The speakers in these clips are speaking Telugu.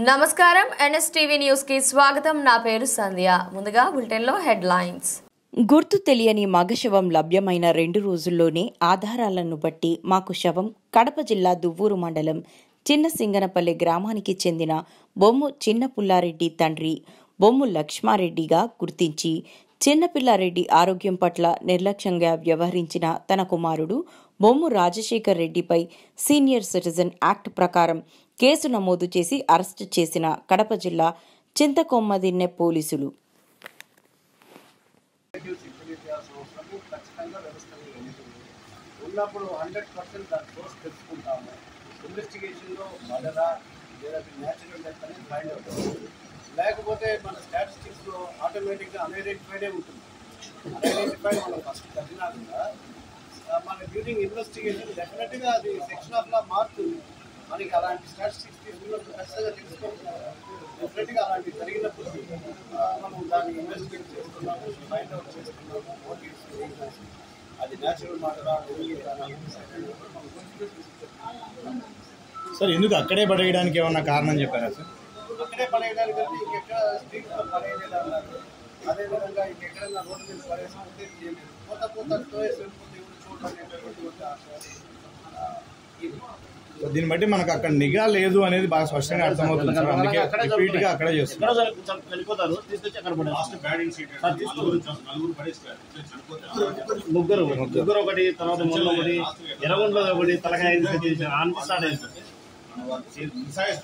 నమస్కారం ఎన్ఎస్టీవీ న్యూస్ కి స్వాగతం నా పేరు సంధ్య ముందుగా బులెటిన్లో హెడ్లైన్స్ గుర్తు తెలియని మగ శవం లభ్యమైన రెండు రోజుల్లోనే ఆధారాలను బట్టి మాకు శవం కడప జిల్లా దువ్వూరు మండలం చిన్న సింగనపల్లి గ్రామానికి చెందిన బొమ్ము చిన్న పుల్లారెడ్డి తండ్రి బొమ్ము లక్ష్మారెడ్డిగా గుర్తించి చిన్నపిల్లారెడ్డి ఆరోగ్యం పట్ల నిర్లక్ష్యంగా వ్యవహరించిన తన కుమారుడు బొమ్ము రాజశేఖర్ రెడ్డిపై సీనియర్ సిటిజన్ యాక్ట్ ప్రకారం కేసు నమోదు చేసి అరెస్టు చేసిన కడప జిల్లా చింతకొమ్మదిన్నె పోలీసులు రిలేటివ్స్ ఇప్పుడు చేయాల్సిన అవసరము ఖచ్చితంగా వ్యవస్థలో ఉంది ఉన్నప్పుడు హండ్రెడ్ పర్సెంట్ దాని సోర్స్ తెలుసుకుంటాము ఇన్వెస్టిగేషన్లో మర్డరా లేదా న్యాచురల్ డెత్ అనేది ఫైండ్ అవుతుంది లేకపోతే మన స్టాటిస్టిక్స్లో ఆటోమేటిక్గా అన్ఐడెంటిఫైడే ఉంటుంది అన్ఐడెంటిఫైడ్ మనం ఫస్ట్ చదివినా కూడా ఆ, మన డ్యూరింగ్ ఇన్వెస్టిగేషన్ డెఫినెట్గా అది సెక్షన్ ఆఫ్ లా మారుతుంది మనకి అలాంటి స్టాటిస్టిక్స్ తీసుకున్నప్పుడు ఖచ్చితంగా తెలుసుకోవాలి డెఫినెట్గా అలాంటి జరిగినప్పుడు ఆ, మనం దాన్ని ఇన్వెస్టిగేట్ చేస్తున్నాము ఫైండ్ అవుట్ చేస్తున్నాము మోటివ్స్ రీజన్స్ అది న్యాచురల్ మాటరా సార్ ఎందుకు అక్కడే పడేయడానికి ఏమన్నా కారణం చెప్పారా సార్ అక్కడే పడేయడానికంటే ఇంకెక్కడ స్ట్రీట్లో పడేయలేదు అన్నారు అదేవిధంగా ఇంకెక్కడైనా రోడ్డు మీద పడేసాం ఉంటే చేయలేదు పోత పోత తోయేసి వెళ్ళిపోతే ఎవరు చూడాలి అనేటువంటి ఒక ఆశ. ఆ, ఇది. సో దీన్ని బట్టి మనకు అక్కడ నిఘా లేదు అనేది బాగా స్పష్టంగా అర్థమవుతుంది సార్ అందుకే రిపీట్ గా అక్కడే చేస్తున్నాం ఎక్కడో జరి- చ- చనిపోతారు తీసుకొచ్చి అక్కడ పడేస్తారు. సార్, తీసుకో. ముగ్గురు ముగ్గురు ఒకటి తర్వాత మొన్న ఒకటి ఎర్రగుండలో ఒకటి తలకాయ తీసి ఆన్కి స్టార్ట్ అయింది సార్.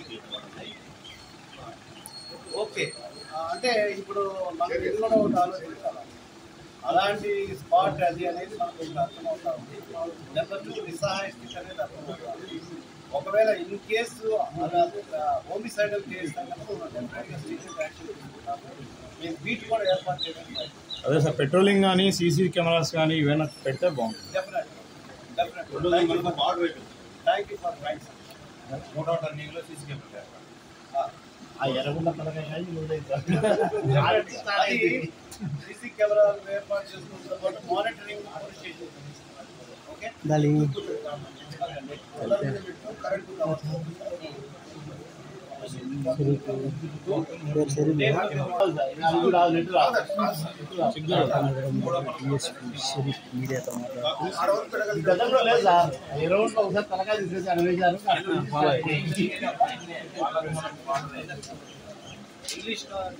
ఓకే ఆ, అంటే ఇప్పుడు మనం ఇందులో ఒకటి ఆలోచించాలి అలాంటి స్పాట్ అది అనేది మనకు ఒకటి అర్థమవుతా ఉంది నెంబర్ టూ నిస్సహాయ స్థితి అనేది అర్థమవుతా ఉంది ఒకవేళ ఇన్ కేసు అలా హోమిసైడల్ కేసు అన్నప్పుడు మనం డెఫినెట్గా స్టేషన్ యాక్షన్ తీసుకుంటాము మేము బీట్ కూడా ఏర్పాటు చేయడానికి అదే సార్ పెట్రోలింగ్ కానీ సీసీ కెమెరాస్ కానీ ఇవైనా పెడితే బాగుంటుంది definite definite thank you for right ఆ ఎర్రగుండ తలకాయ కానీ నువ్వే సార్. ఆన్కి స్టార్ట్ అది అయింది. సీసీ కెమెరాలు ఏర్పాటు చేసుకుంటున్న పాటు మానిటరింగ్ ఓకే కరెంట్ అది కూడా రాదు, నెట్ రాదు. ఈ గతంలో లేదు సార్ ఎర్రగుండలో ఒకసారి తలకాయ తీసేసి అక్కడ వేశారు ఇంగ్లీష్